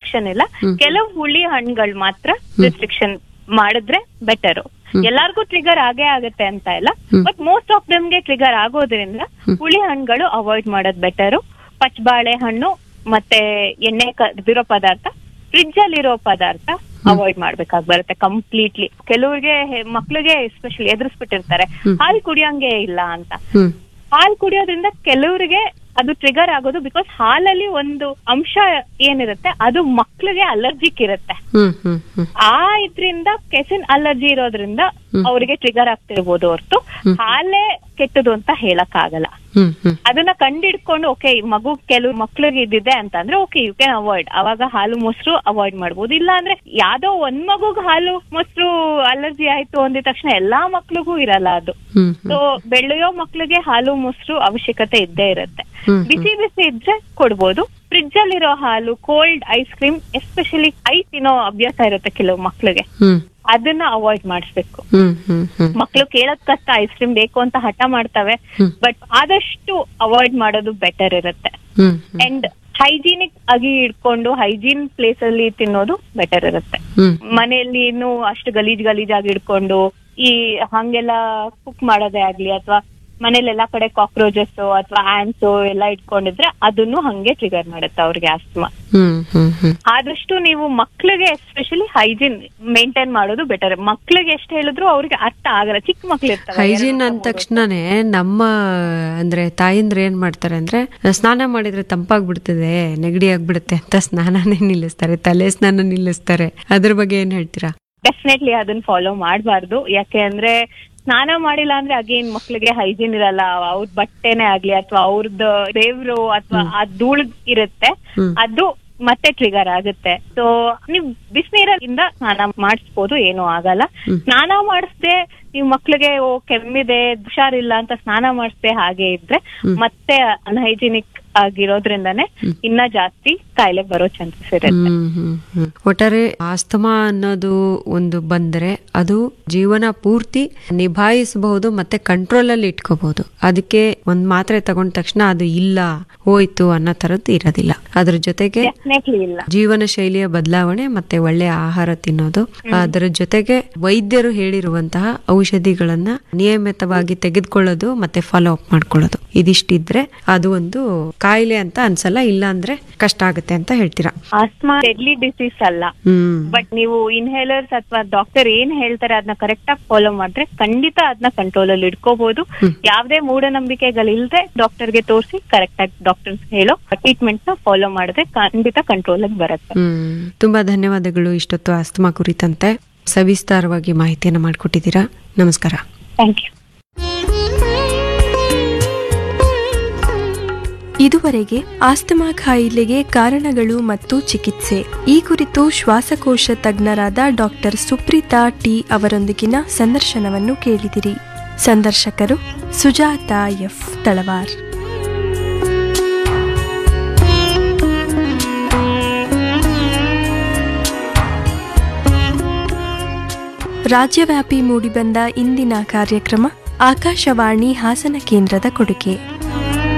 Restriction ಇಲ್ಲ ಕೆಲವು ಹುಳಿ ಹಣ್ಣುಗಳು ಮಾತ್ರ ರಿಸ್ಟ್ರಿಕ್ಷನ್ ಮಾಡಿದ್ರೆ ಬೆಟರ್ ಎಲ್ಲಾರ್ಗೂ ಟ್ರಿಗರ್ ಆಗೇ ಆಗತ್ತೆ ಅಂತ ಇಲ್ಲ ಬಟ್ ಮೋಸ್ಟ್ ಆಫ್ ಗೆ ಟ್ರಿಗರ್ ಆಗೋದ್ರಿಂದ ಹುಳಿ ಹಣ್ಣುಗಳು ಅವಾಯ್ಡ್ ಮಾಡೋದ್ ಬೆಟರು ಪಚ್ಚಬಾಳೆ ಹಣ್ಣು ಮತ್ತೆ ಎಣ್ಣೆ ಕದಿರೋ ಪದಾರ್ಥ ಫ್ರಿಡ್ಜ್ ಅಲ್ಲಿರೋ ಪದಾರ್ಥ ಅವಾಯ್ಡ್ ಮಾಡ್ಬೇಕಾಗ್ ಬರುತ್ತೆ ಕಂಪ್ಲೀಟ್ಲಿ ಕೆಲವ್ರಿಗೆ ಮಕ್ಳಿಗೆ ಎಸ್ಪೆಷಲಿ ಎದುರಿಸ್ಬಿಟ್ಟಿರ್ತಾರೆ ಹಾಲು ಕುಡಿಯಂಗೆ ಇಲ್ಲ ಅಂತ ಹ್ಮ್ ಹಾಲು ಕುಡಿಯೋದ್ರಿಂದ ಕೆಲವರಿಗೆ ಅದು ಟ್ರಿಗರ್ ಆಗೋದು ಬಿಕಾಸ್ ಹಾಲಲ್ಲಿ ಒಂದು ಅಂಶ ಏನಿರುತ್ತೆ ಅದು ಮಕ್ಳಿಗೆ ಅಲರ್ಜಿಕ್ ಇರುತ್ತೆ ಹ್ಮ್ ಹ್ಮ್ ಹ್ಮ್ ಆ ಇದ್ರಿಂದ ಕೆಸಿನ್ ಅಲರ್ಜಿ ಇರೋದ್ರಿಂದ ಅವರಿಗೆ ಟ್ರಿಗರ್ ಆಗ್ತಿರ್ಬೋದು ಹೊರತು ಹಾಲೇ ಕೆಟ್ಟದು ಅಂತ ಹೇಳಕ್ ಆಗಲ್ಲ ಹ್ಮ್ ಹ್ಮ್ ಅದನ್ನ ಕಂಡಿಡ್ಕೊಂಡು ಓಕೆ ಮಗು ಕೆಲವು ಮಕ್ಳಿಗೆ ಇದ್ದಿದೆ ಅಂತಂದ್ರೆ ಓಕೆ ಯು ಕ್ಯಾನ್ ಅವಾಯ್ಡ್ ಅವಾಗ ಹಾಲು ಮೊಸರು ಅವಾಯ್ಡ್ ಮಾಡ್ಬೋದು ಇಲ್ಲ ಅಂದ್ರೆ ಯಾವ್ದೋ ಒಂದ್ ಮಗುಗ್ ಹಾಲು ಮೊಸರು ಅಲರ್ಜಿ ಆಯ್ತು ಅಂದಿದ ತಕ್ಷಣ ಎಲ್ಲಾ ಮಕ್ಳಿಗೂ ಇರಲ್ಲ ಅದು ಹ್ಮ್ ಸೊ ಬೆಳೆಯೋ ಮಕ್ಳಿಗೆ ಹಾಲು ಮೊಸರು ಅವಶ್ಯಕತೆ ಇದ್ದೇ ಇರುತ್ತೆ ಹ್ಮ್. ಬಿಸಿ ಬಿಸಿ ಇದ್ರೆ ಕೊಡ್ಬೋದು ಫ್ರಿಡ್ಜ್ ಅಲ್ಲಿರೋ ಹಾಲು cold ice cream especially ice ತಿನ್ನೋ ಅಭ್ಯಾಸ ಇರುತ್ತೆ ಕೆಲವು ಮಕ್ಳಿಗೆ ಹ್ಮ್ ಅದನ್ನ ಅವಾಯ್ಡ್ ಮಾಡಿಸ್ಬೇಕು ಹ್ಮ್ ಹ್ಮ್ ಹ್ಮ್ ಮಕ್ಳು ಕೇಳೋದ್ ಕಷ್ಟ ಐಸ್ ಕ್ರೀಮ್ ಬೇಕು ಅಂತ ಹಠ ಮಾಡ್ತವೆ ಹ್ಮ್. ಬಟ್ ಆದಷ್ಟು ಅವಾಯ್ಡ್ ಮಾಡೋದು ಬೆಟರ್ ಇರುತ್ತೆ ಹ್ಮ್ ಹ್ಮ್ ಅಂಡ್ ಹೈಜೀನಿಕ್ ಆಗಿ ಇಟ್ಕೊಂಡು ಹೈಜೀನ್ ಪ್ಲೇಸ್ ಅಲ್ಲಿ ತಿನ್ನೋದು ಬೆಟರ್ ಇರುತ್ತೆ ಹ್ಮ್ ಮನೆಯಲ್ಲಿ ಇನ್ನು ಅಷ್ಟು ಗಲೀಜ್ ಗಲೀಜಾಗಿ ಇಟ್ಕೊಂಡು ಈ ಹಂಗೆಲ್ಲ ಕುಕ್ ಮಾಡೋದೇ ಆಗ್ಲಿ ಅಥವಾ ಮನೇಲಿ ಎಲ್ಲಾ ಕಡೆ ಕಾಕ್ರೋಚಸ್ ಅಥವಾ ಆಂಟ್ಸ್ ಎಲ್ಲ ಇಟ್ಕೊಂಡಿದ್ರೆ ಅದನ್ನು ಹಂಗೆ ಟ್ರಿಗರ್ ಮಾಡುತ್ತೆ ಅವ್ರಿಗೆ ಆಸ್ತಮಾ ಹ್ಮ್ ಹ್ಮ್ ಹ್ಮ್ ಆದಷ್ಟು ನೀವು ಮಕ್ಳಿಗೆ ಎಸ್ಪೆಷಲಿ ಹೈಜೀನ್ ಮೇಂಟೈನ್ ಮಾಡೋದು ಬೆಟರ್ ಮಕ್ಳಿಗೆ ಎಷ್ಟು ಹೇಳಿದ್ರು ಅವ್ರಿಗೆ ಅರ್ಥ ಆಗಲ್ಲ ಚಿಕ್ಕ ಮಕ್ಳು ಇರ್ತಾರೆ ಹೈಜೀನ್ ಅಂದ ತಕ್ಷಣನೇ ನಮ್ಮ ಅಂದ್ರೆ ತಾಯಿಂದ್ರ ಏನ್ ಮಾಡ್ತಾರೆ ಅಂದ್ರೆ ಸ್ನಾನ ಮಾಡಿದ್ರೆ ತಂಪಾಗ್ಬಿಡ್ತದೆ ನೆಗಡಿ ಆಗ್ಬಿಡುತ್ತೆ ಅಂತ ಸ್ನಾನನೇ ನಿಲ್ಲಿಸ್ತಾರೆ ತಲೆ ಸ್ನಾನ ನಿಲ್ಲಿಸ್ತಾರೆ ಅದ್ರ ಬಗ್ಗೆ ಏನ್ ಹೇಳ್ತೀರಾ ಡೆಫಿನೆಟ್ಲಿ ಅದನ್ನ ಫಾಲೋ ಮಾಡಬಾರ್ದು ಯಾಕೆ ಅಂದ್ರೆ ಸ್ನಾನ ಮಾಡಿಲ್ಲ ಅಂದ್ರೆ ಅಗೇನ್ ಮಕ್ಳಿಗೆ ಹೈಜೀನ್ ಇರಲ್ಲ ಅವ್ರ ಬಟ್ಟೆನೆ ಆಗ್ಲಿ ಅಥವಾ ಅವ್ರದ್ದು ದೇವ್ರು ಅಥವಾ ಆ ಧೂಳ್ ಇರುತ್ತೆ ಹ್ಮ್. ಅದು ಮತ್ತೆ ಟ್ರಿಗರ್ ಆಗುತ್ತೆ ಸೊ ನೀವ್ ಬಿಸಿನೀರಿಂದ ಸ್ನಾನ ಮಾಡಿಸ್ಬೋದು ಏನೂ ಆಗಲ್ಲ ಸ್ನಾನ ಮಾಡಿಸ್ದೆ ನೀವು ಮಕ್ಳಿಗೆ ಓ ಕೆಮ್ಮಿದೆ ಹುಷಾರಿಲ್ಲ ಅಂತ ಸ್ನಾನ ಮಾಡಿಸ್ದೆ ಹಾಗೆ ಇದ್ರೆ ಮತ್ತೆ ಅನ್ಹೈಜಿನಿಕ್ ಆಗಿರೋದ್ರಿಂದಾನೇ ಇನ್ನ ಜಾಸ್ತಿ ಕಾಯಿಲೆ ಬರೋ ಚಾನ್ಸಸ್ ಇರುತ್ತೆ ಹ್ಮ್ ಹ್ಮ್ ಹ್ಮ್ ಒಟ್ಟಾರೆ ಆಸ್ತಮಾ ಅನ್ನೋದು ಒಂದು ಬಂದ್ರೆ ಅದು ಜೀವನ ಪೂರ್ತಿ ನಿಭಾಯಿಸಬಹುದು ಮತ್ತೆ ಕಂಟ್ರೋಲ್ ಅಲ್ಲಿ ಇಟ್ಕೋಬಹುದು ಅದಕ್ಕೆ ಒಂದ್ ಮಾತ್ರೆ ತಗೊಂಡ ತಕ್ಷಣ ಅದು ಇಲ್ಲ ಹೋಯ್ತು ಅನ್ನೋ ತರದ್ದು ಇರೋದಿಲ್ಲ ಅದ್ರ ಜೊತೆಗೆ ಡೆಫಿನೆಟ್ಲಿ ಇಲ್ಲ ಜೀವನ ಶೈಲಿಯ ಬದಲಾವಣೆ ಮತ್ತೆ ಒಳ್ಳೆ ಆಹಾರ ತಿನ್ನೋದು ಅದರ ಜೊತೆಗೆ ವೈದ್ಯರು ಹೇಳಿರುವಂತಹ ಔಷಧಿಗಳನ್ನ ನಿಯಮಿತವಾಗಿ ತೆಗೆದುಕೊಳ್ಳೋದು ಮತ್ತೆ ಫಾಲೋ ಅಪ್ ಮಾಡ್ಕೊಳ್ಳೋದು ಇದಿಷ್ಟಿದ್ರೆ ಅದು ಒಂದು ಕಾಯಿಲೆ ಅಂತ ಅನ್ಸಲ್ಲ ಇಲ್ಲ ಅಂದ್ರೆ ಕಷ್ಟ ಆಗುತ್ತೆ ಅಂತ ಹೇಳ್ತೀರಾ ಆಸ್ಮಾ ಡೆಡ್ಲಿ ಡಿಸೀಸ್ ಅಲ್ಲ ಹ್ಮ್ ಬಟ್ ನೀವು ಇನ್ಹೇಲರ್ಸ್ ಅಥವಾ ಡಾಕ್ಟರ್ ಏನ್ ಹೇಳ್ತಾರೆ ಅದನ್ನ ಕರೆಕ್ಟ್ ಆಗಿ ಫಾಲೋ ಮಾಡಿದ್ರೆ ಖಂಡಿತ ಅದನ್ನ ಕಂಟ್ರೋಲ್ ಅಲ್ಲಿ ಇಟ್ಕೋಬಹುದು ಯಾವ್ದೇ ಮೂಢನಂಬಿಕೆಗಳಿಲ್ದೆ ಡಾಕ್ಟರ್ಗೆ ತೋರಿಸಿ ಕರೆಕ್ಟ್ ಆಗಿ ಡಾಕ್ಟರ್ಸ್ ಹೇಳೋ ಟ್ರೀಟ್ಮೆಂಟ್ ನ ಫಾಲೋ ಮಾಡಿದ್ರೆ ಖಂಡಿತ ಕಂಟ್ರೋಲ್ ಅಲ್ಲಿ ಬರುತ್ತೆ ಹ್ಮ್ ತುಂಬಾ ಧನ್ಯವಾದಗಳು ಇಷ್ಟೊತ್ತು ಆಸ್ತಮಾ ಕುರಿತಂತೆ ಸವಿಸ್ತಾರವಾಗಿ ಮಾಹಿತಿಯನ್ನ ಮಾಡಿಕೊಟ್ಟಿದ್ದೀರಾ ನಮಸ್ಕಾರ ಥ್ಯಾಂಕ್ ಯು ಇದುವರೆಗೆ ಆಸ್ತಮಾ ಕಾಯಿಲೆಗೆ ಕಾರಣಗಳು ಮತ್ತು ಚಿಕಿತ್ಸೆ ಈ ಕುರಿತು ಶ್ವಾಸಕೋಶ ತಜ್ಞರಾದ ಡಾಕ್ಟರ್ ಸುಪ್ರೀತಾ ಟಿ ಅವರೊಂದಿಗಿನ ಸಂದರ್ಶನವನ್ನು ಕೇಳಿದಿರಿ ಸಂದರ್ಶಕರು ಸುಜಾತ ಎಫ್ ತಳವಾರ್ ರಾಜ್ಯವ್ಯಾಪಿ ಮೂಡಿಬಂದ ಇಂದಿನ ಕಾರ್ಯಕ್ರಮ ಆಕಾಶವಾಣಿ ಹಾಸನ ಕೇಂದ್ರದ ಕೊಡುಗೆ